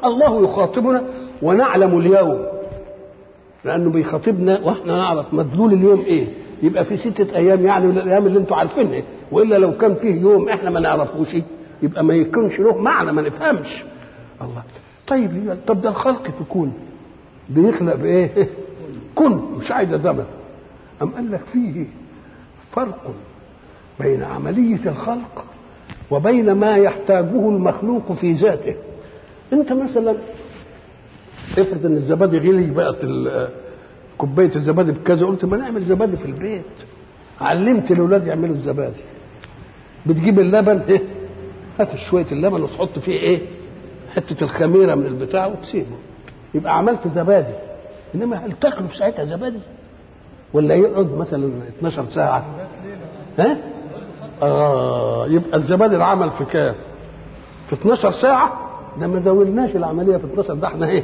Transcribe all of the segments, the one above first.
الله يخاطبنا ونعلم اليوم لانه بيخاطبنا واحنا نعرف مدلول اليوم ايه يبقى في ستة ايام يعني الايام اللي انتم عارفينها والا لو كان فيه يوم احنا ما نعرفوش يبقى ما يكونش له معنى ما نفهمش الله طيب طب ده الخلق في كون بيخلق بايه كن مش عايز زمن أم قال لك فيه فرق بين عملية الخلق وبين ما يحتاجه المخلوق في ذاته انت مثلا افرض ان الزبادي غلي بقت كوبايه الزبادي بكذا قلت ما نعمل زبادي في البيت علمت الاولاد يعملوا الزبادي بتجيب اللبن ايه هات شويه اللبن وتحط فيه ايه حته الخميره من البتاع وتسيبه يبقى عملت زبادي انما هل تاكله في ساعتها زبادي ولا يقعد مثلا 12 ساعه ها اه يبقى الزبادي العمل في كام في 12 ساعه ده ما زولناش العمليه في 12 ده احنا ايه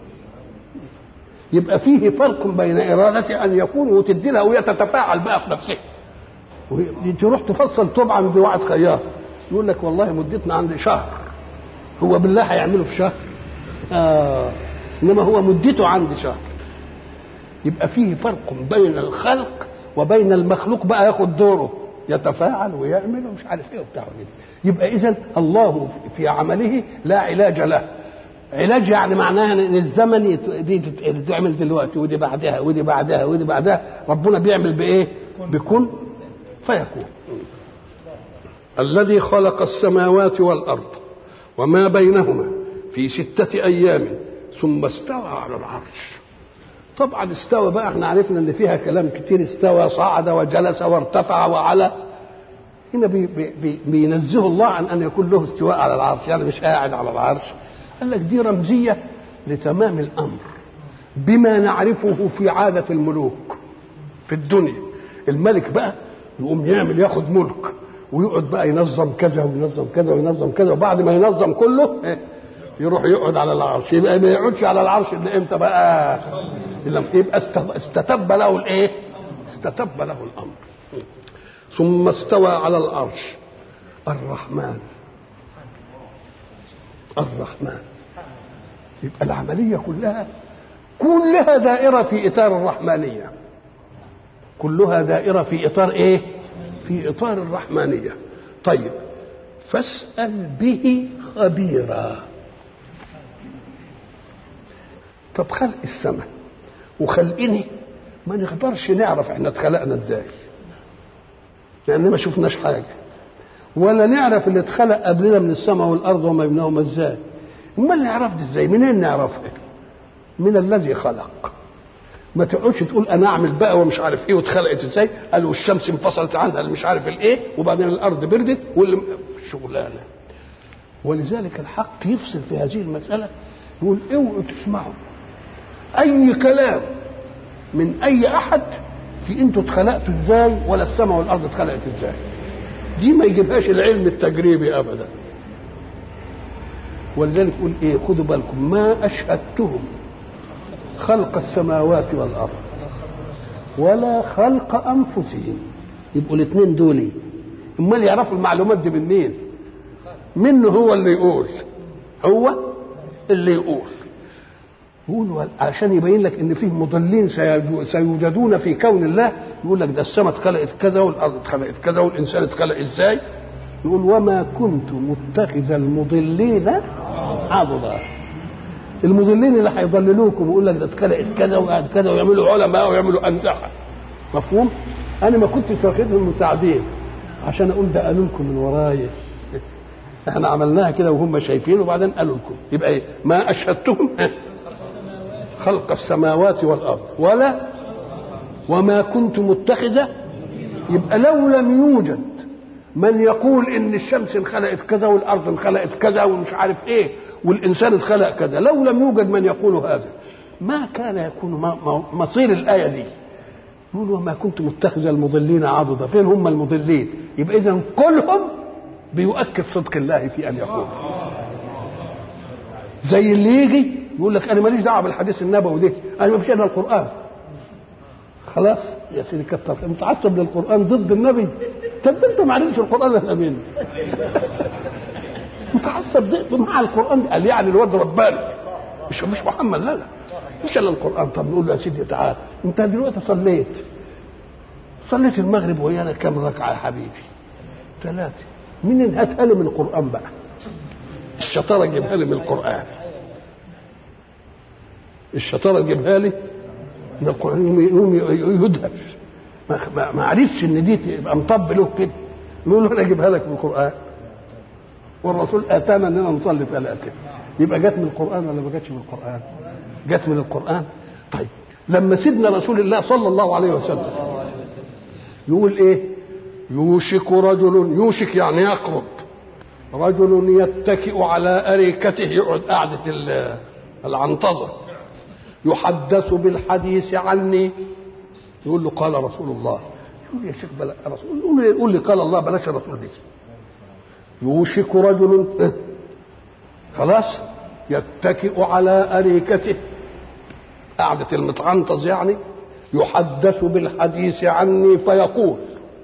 يبقى فيه فرق بين إرادة أن يكون وتدي لها وهي تتفاعل بقى في نفسها تروح تفصل طب عند واحد خياط يقول لك والله مدتنا عندي شهر هو بالله هيعمله في شهر آه انما هو مدته عندي شهر يبقى فيه فرق بين الخلق وبين المخلوق بقى ياخد دوره يتفاعل ويعمل ومش عارف ايه وبتاع يبقى اذا الله في عمله لا علاج له علاج يعني معناها ان الزمن دي تتعمل دلوقتي ودي بعدها ودي بعدها ودي بعدها ربنا بيعمل بايه؟ بكن فيكون الذي خلق السماوات والارض وما بينهما في ستة أيام ثم استوى على العرش طبعا استوى بقى احنا عرفنا ان فيها كلام كتير استوى صعد وجلس وارتفع وعلى هنا بي بي بينزه الله عن ان يكون له استواء على العرش يعني مش قاعد على العرش قال لك دي رمزيه لتمام الامر بما نعرفه في عاده الملوك في الدنيا الملك بقى يقوم يعمل ياخد ملك ويقعد بقى ينظم كذا وينظم كذا وينظم كذا وبعد ما ينظم كله يروح يقعد على العرش يبقى ما يقعدش على العرش الا امتى بقى يبقى استتب له الايه استتب له الامر ثم استوى على العرش الرحمن الرحمن يبقى العملية كلها كلها دائرة في إطار الرحمانية كلها دائرة في إطار إيه؟ في إطار الرحمانية طيب فاسأل به خبيرا طب خلق السماء وخلقني ما نقدرش نعرف احنا اتخلقنا ازاي لان ما شفناش حاجه ولا نعرف اللي اتخلق قبلنا من السماء والارض وما بينهما ازاي امال نعرف دي ازاي منين نعرفها من الذي خلق ما تقعدش تقول انا اعمل بقى ومش عارف ايه واتخلقت ازاي قالوا الشمس انفصلت عنها اللي مش عارف الايه وبعدين الارض بردت واللي شغلانه ولذلك الحق يفصل في هذه المساله يقول اوعوا تسمعوا اي كلام من اي احد في انتوا اتخلقتوا ازاي ولا السماء والارض اتخلقت ازاي دي ما يجيبهاش العلم التجريبي ابدا ولذلك يقول ايه خدوا بالكم ما اشهدتهم خلق السماوات والارض ولا خلق انفسهم يبقوا الاثنين دول امال يعرفوا المعلومات دي منين منه هو اللي يقول هو اللي يقول يقول عشان يبين لك ان فيه مضلين سيوجدون في كون الله يقول لك ده السماء اتخلقت كذا والارض اتخلقت كذا والانسان اتخلق ازاي يقول وما كنت متخذ المضلين عضدا المضلين اللي هيضللوكم ويقول لك ده اتخلقت كذا وقعد كذا ويعملوا علماء ويعملوا انزحه مفهوم؟ انا ما كنتش واخدهم مساعدين عشان اقول ده قالوا لكم من ورايا احنا عملناها كده وهم شايفين وبعدين قالوا لكم يبقى ايه ما اشهدتهم خلق السماوات والارض ولا وما كنت متخذه يبقى لو لم يوجد من يقول ان الشمس انخلقت كذا والارض انخلقت كذا ومش عارف ايه والانسان اتخلق كذا لو لم يوجد من يقول هذا ما كان يكون مصير الايه دي يقول وما كنت متخذ المضلين عضدا فين هم المضلين يبقى اذا كلهم بيؤكد صدق الله في ان يقول زي اللي يجي يقول لك انا ماليش دعوه بالحديث النبوي ده انا ما فيش الا القران خلاص يا سيدي كتر متعصب للقران ضد النبي طب انت ما عرفتش القران الا مني متعصب مع القران قال يعني الواد رباني مش مش محمد لا لا مش الا القران طب نقول له يا سيدي تعال انت دلوقتي صليت صليت المغرب ويانا كم ركعه يا حبيبي ثلاثه مين هاتها له من القران بقى الشطاره جيبها لي من القران الشطاره تجيبها لي من القران يقوم يدهش ما, ما عرفش ان دي تبقى مطب له كده يقول له انا اجيبها لك من القران والرسول اتانا اننا نصلي ثلاثه يبقى جت من القران ولا ما جاتش من القران؟ جت من القران طيب لما سيدنا رسول الله صلى الله عليه وسلم يقول ايه؟ يوشك رجل يوشك يعني يقرب رجل يتكئ على أريكته يقعد قعدة العنطزة يحدث بالحديث عني يقول له قال رسول الله يقول يا شيخ بلا رسول يقول لي, يقول لي قال الله بلاش الرسول دي يوشك رجل خلاص يتكئ على أريكته قعدة المتعنطز يعني يحدث بالحديث عني فيقول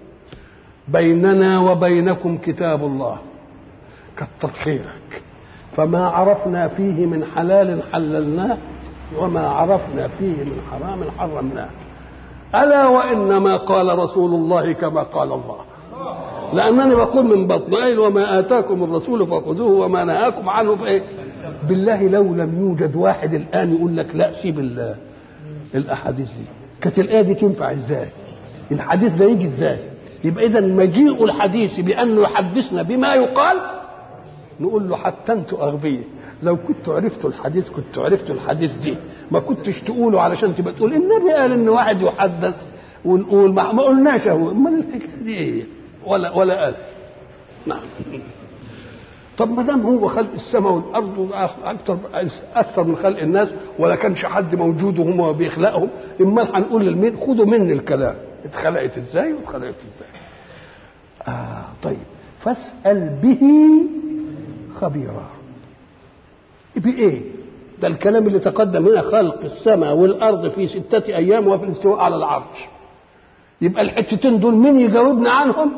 بيننا وبينكم كتاب الله كتر خيرك فما عرفنا فيه من حلال حللناه وما عرفنا فيه من حرام حرمناه ألا وإنما قال رسول الله كما قال الله لأنني بقول من بطن قيل وما آتاكم الرسول فخذوه وما نهاكم عنه فإيه بالله لو لم يوجد واحد الآن يقول لك لا سيب الأحاديث دي كانت الآية دي تنفع إزاي الحديث ده يجي إزاي يبقى إذا مجيء الحديث بأنه يحدثنا بما يقال نقول له حتى أنتوا أغبياء لو كنتوا عرفتوا الحديث كنتوا عرفتوا الحديث دي ما كنتش تقولوا علشان تبقى تقول النبي قال ان واحد يحدث ونقول ما, ما قلناش اهو امال الحكايه دي ايه ولا ولا قال نعم طب ما دام هو خلق السماء والارض اكثر اكثر من خلق الناس ولا كانش حد موجود وهم بيخلقهم امال هنقول للمين خدوا مني الكلام اتخلقت ازاي واتخلقت ازاي آه طيب فاسال به خبيرا بايه ده الكلام اللي تقدم هنا خلق السماء والارض في سته ايام وفي الاستواء على العرش يبقى الحتتين دول مين يجاوبنا عنهم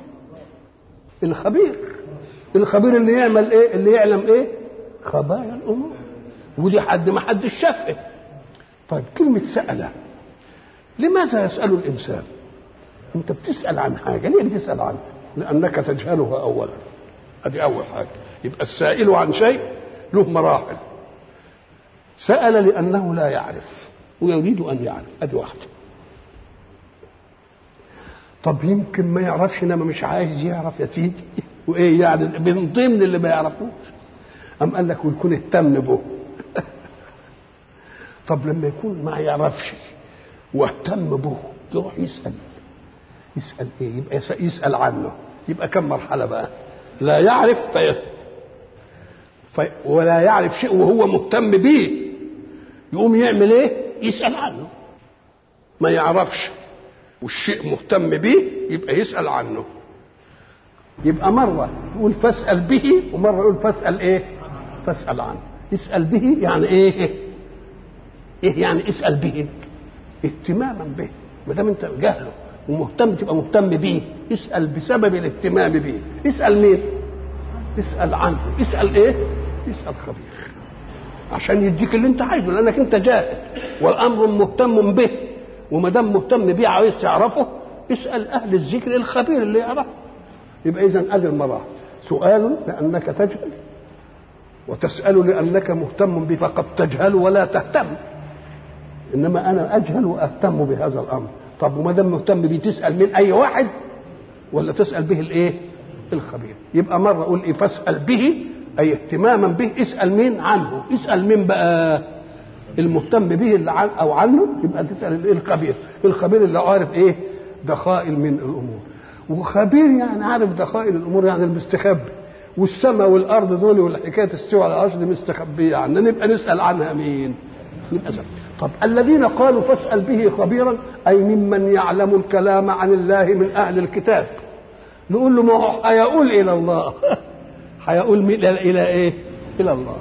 الخبير الخبير اللي يعمل ايه اللي يعلم ايه خبايا الامور ودي حد ما حدش شافه طيب كلمة سأل لماذا يسأل الإنسان أنت بتسأل عن حاجة ليه بتسأل عنها لأنك تجهلها أولا هذه أول حاجة يبقى السائل عن شيء له مراحل سأل لأنه لا يعرف ويريد أن يعرف أدي واحدة طب يمكن ما يعرفش انما مش عايز يعرف يا سيدي وايه يعني من ضمن اللي ما يعرفوش أم قال لك ويكون اهتم به طب لما يكون ما يعرفش واهتم به يروح يسأل يسأل ايه يبقى يسأل عنه يبقى كم مرحلة بقى لا يعرف في في ولا يعرف شيء وهو مهتم به يقوم يعمل ايه يسأل عنه ما يعرفش والشيء مهتم به يبقى يسأل عنه يبقى مرة يقول فاسأل به ومرة يقول فاسأل ايه فاسأل عنه يسأل به يعني ايه ايه يعني اسأل به اهتماما به ما دام انت جهله ومهتم تبقى مهتم به اسأل بسبب الاهتمام به اسأل مين اسأل عنه اسأل ايه اسأل خبير عشان يديك اللي انت عايزه لانك انت جاهل والامر مهتم به وما دام مهتم بيه عايز تعرفه اسال اهل الذكر الخبير اللي يعرفه يبقى اذا ادي المراحل سؤال لانك تجهل وتسال لانك مهتم به فقد تجهل ولا تهتم انما انا اجهل واهتم بهذا الامر طب وما دام مهتم بيه تسال من اي واحد ولا تسال به الايه الخبير يبقى مره اقول ايه فاسال به اي اهتماما به اسال مين عنه اسال مين بقى المهتم به اللي عن او عنه يبقى تسال الخبير الخبير اللي عارف ايه دخائل من الامور وخبير يعني عارف دخائل الامور يعني المستخبي والسماء والارض دول والحكايه استوى على العرش دي مستخبيه يعني نبقى نسال عنها مين نبقى سأل. طب الذين قالوا فاسال به خبيرا اي ممن يعلم الكلام عن الله من اهل الكتاب نقول له ما هو هيقول الى الله هيقول الى ايه الى الله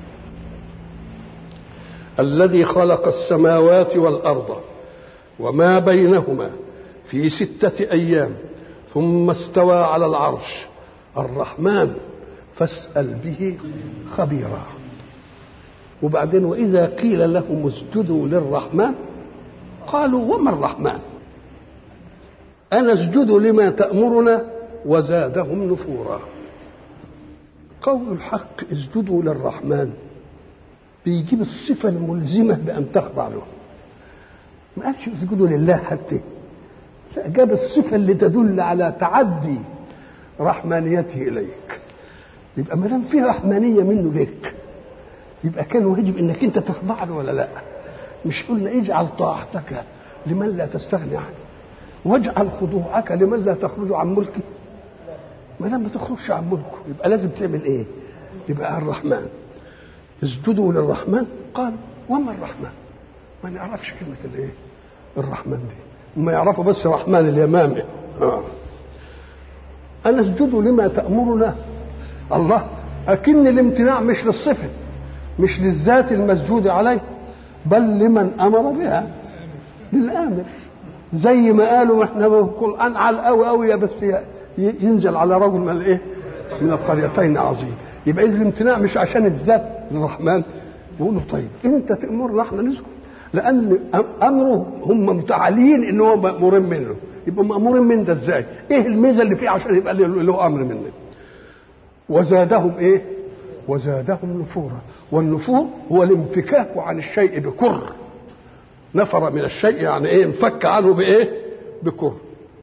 الذي خلق السماوات والارض وما بينهما في سته ايام ثم استوى على العرش الرحمن فاسال به خبيرا وبعدين واذا قيل لهم اسجدوا للرحمن قالوا وما الرحمن انا اسجد لما تامرنا وزادهم نفورا قول الحق اسجدوا للرحمن بيجيب الصفه الملزمه بان تخضع له ما قالش اسجدوا لله حتى لا جاب الصفه اللي تدل على تعدي رحمانيته اليك يبقى ما دام في رحمانيه منه لك يبقى كان واجب انك انت تخضع له ولا لا مش قلنا اجعل طاعتك لمن لا تستغني عنه واجعل خضوعك لمن لا تخرج عن ملكه ما دام ما تخرجش عن ملكه يبقى لازم تعمل ايه يبقى الرحمن اسجدوا للرحمن قال وما الرحمن ما نعرفش كلمة الايه الرحمن دي ما يعرفوا بس رحمن اليمامي آه. أنا اسجد لما تأمرنا الله أكن الامتناع مش للصفة مش للذات المسجود عليه بل لمن أمر بها للآمر زي ما قالوا احنا القرآن على قوي قوي بس ينزل على رجل من الايه؟ من القريتين عظيم يبقى إذا الامتناع مش عشان الذات الرحمن يقولوا طيب انت تأمرنا احنا نسكت لان امره هم متعالين ان هو مامورين منه يبقوا مامورين من ده ازاي ايه الميزه اللي فيه عشان يبقى له امر منه وزادهم ايه وزادهم نفورا والنفور هو الانفكاك عن الشيء بكر نفر من الشيء يعني ايه انفك عنه بايه بكر